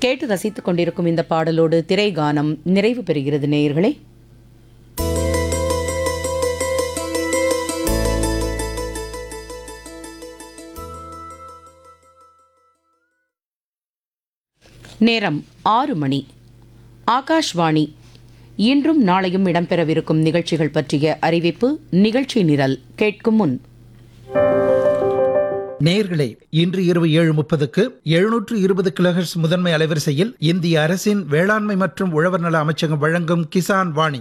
கேட்டு ரசித்துக் கொண்டிருக்கும் இந்த பாடலோடு திரை கானம் நிறைவு பெறுகிறது நேயர்களே நேரம் ஆறு மணி ஆகாஷ்வாணி இன்றும் நாளையும் இடம்பெறவிருக்கும் நிகழ்ச்சிகள் பற்றிய அறிவிப்பு நிகழ்ச்சி நிரல் கேட்கும் முன் நேயர்களே இன்று இரவு ஏழு முப்பதுக்கு எழுநூற்று இருபது கிலோஹெர்ட்ஸ் முதன்மை அலைவரிசையில் இந்திய அரசின் வேளாண்மை மற்றும் உழவர் நல அமைச்சகம் வழங்கும் கிசான் வாணி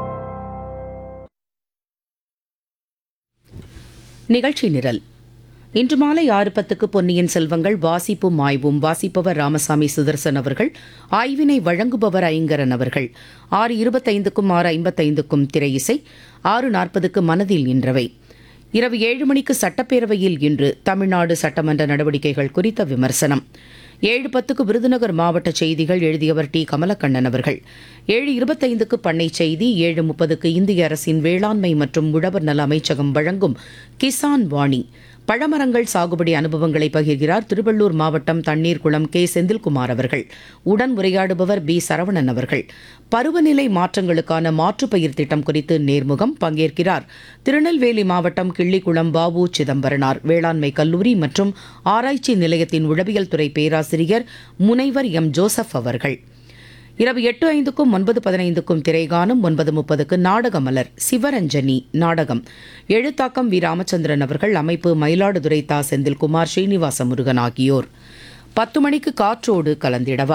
நிகழ்ச்சி நிரல் இன்று மாலை ஆறு பத்துக்கு பொன்னியின் செல்வங்கள் வாசிப்பும் ஆய்வும் வாசிப்பவர் ராமசாமி சுதர்சன் அவர்கள் ஆய்வினை வழங்குபவர் ஐங்கரன் அவர்கள் ஆறு இருபத்தைந்துக்கும் ஆறு ஐம்பத்தைந்துக்கும் திரை இசை ஆறு நாற்பதுக்கு மனதில் நின்றவை இரவு ஏழு மணிக்கு சட்டப்பேரவையில் இன்று தமிழ்நாடு சட்டமன்ற நடவடிக்கைகள் குறித்த விமர்சனம் ஏழு பத்துக்கு விருதுநகர் மாவட்ட செய்திகள் எழுதியவர் டி கமலக்கண்ணன் அவர்கள் ஏழு இருபத்தைந்துக்கு பண்ணை செய்தி ஏழு முப்பதுக்கு இந்திய அரசின் வேளாண்மை மற்றும் உழவர் நல அமைச்சகம் வழங்கும் கிசான் வாணி பழமரங்கள் சாகுபடி அனுபவங்களை பகிர்கிறார் திருவள்ளூர் மாவட்டம் தண்ணீர்குளம் கே செந்தில்குமார் அவர்கள் உடன் உரையாடுபவர் பி சரவணன் அவர்கள் பருவநிலை மாற்றங்களுக்கான மாற்றுப்பயிர் திட்டம் குறித்து நேர்முகம் பங்கேற்கிறார் திருநெல்வேலி மாவட்டம் கிள்ளிக்குளம் பாபு சிதம்பரனார் வேளாண்மை கல்லூரி மற்றும் ஆராய்ச்சி நிலையத்தின் உளவியல் துறை பேராசிரியர் முனைவர் எம் ஜோசப் அவர்கள் இரவு எட்டு ஐந்துக்கும் ஒன்பது பதினைந்துக்கும் திரைகானம் ஒன்பது முப்பதுக்கு நாடகமலர் சிவரஞ்சனி நாடகம் எழுத்தாக்கம் வி ராமச்சந்திரன் அவர்கள் அமைப்பு மயிலாடுதுறை தா செந்தில்குமார் ஸ்ரீனிவாச முருகன் ஆகியோர் பத்து மணிக்கு காற்றோடு கலந்திடவா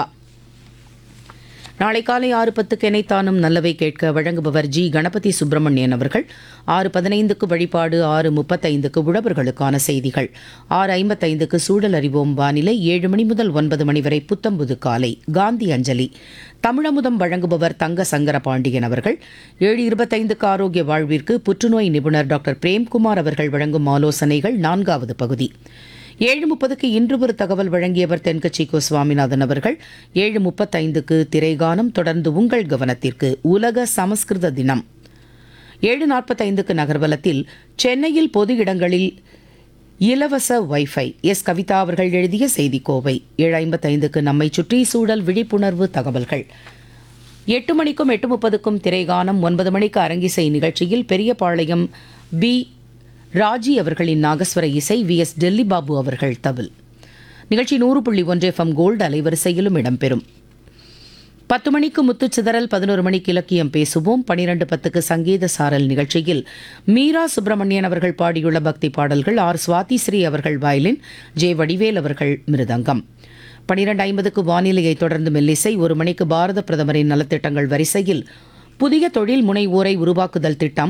நாளை காலை ஆறு பத்துக்கு எனைத்தானும் நல்லவை கேட்க வழங்குபவர் ஜி கணபதி சுப்பிரமணியன் அவர்கள் ஆறு பதினைந்துக்கு வழிபாடு ஆறு முப்பத்தைந்துக்கு உழவர்களுக்கான செய்திகள் ஆறு ஐம்பத்தைந்துக்கு சூழல் அறிவோம் வானிலை ஏழு மணி முதல் ஒன்பது மணி வரை புத்தம்புது காலை காந்தி அஞ்சலி தமிழமுதம் வழங்குபவர் தங்க சங்கர பாண்டியன் அவர்கள் ஏழு இருபத்தைந்துக்கு ஆரோக்கிய வாழ்விற்கு புற்றுநோய் நிபுணர் டாக்டர் பிரேம்குமார் அவர்கள் வழங்கும் ஆலோசனைகள் நான்காவது பகுதி ஏழு முப்பதுக்கு இன்று ஒரு தகவல் வழங்கியவர் தென்கட்சி கோ சுவாமிநாதன் அவர்கள் ஏழு முப்பத்தைந்துக்கு திரைகானம் தொடர்ந்து உங்கள் கவனத்திற்கு உலக சமஸ்கிருத தினம் ஏழு நாற்பத்தைந்துக்கு நகர்வலத்தில் சென்னையில் பொது இடங்களில் இலவச வைஃபை எஸ் கவிதா அவர்கள் எழுதிய செய்திக்கோவை ஏழு ஐம்பத்தைந்துக்கு நம்மை சுற்றி சூழல் விழிப்புணர்வு தகவல்கள் எட்டு மணிக்கும் எட்டு முப்பதுக்கும் திரைகானம் ஒன்பது மணிக்கு அரங்கிசை நிகழ்ச்சியில் பெரியபாளையம் பி ராஜி அவர்களின் நாகஸ்வர இசை வி எஸ் டெல்லி பாபு அவர்கள் தவில் நிகழ்ச்சி நூறு புள்ளி ஒன்று எஃப்எம் கோல்டு அலைவரிசையிலும் இடம்பெறும் பத்து மணிக்கு முத்துச்சிதறல் பதினோரு மணிக்கு இலக்கியம் பேசுவோம் பனிரெண்டு பத்துக்கு சங்கீத சாரல் நிகழ்ச்சியில் மீரா சுப்பிரமணியன் அவர்கள் பாடியுள்ள பக்தி பாடல்கள் ஆர் சுவாதி ஸ்ரீ அவர்கள் வயலின் ஜே வடிவேல் அவர்கள் மிருதங்கம் பனிரெண்டு ஐம்பதுக்கு வானிலையை தொடர்ந்து மெல்லிசை ஒரு மணிக்கு பாரத பிரதமரின் நலத்திட்டங்கள் வரிசையில் புதிய தொழில் முனைவோரை உருவாக்குதல் திட்டம்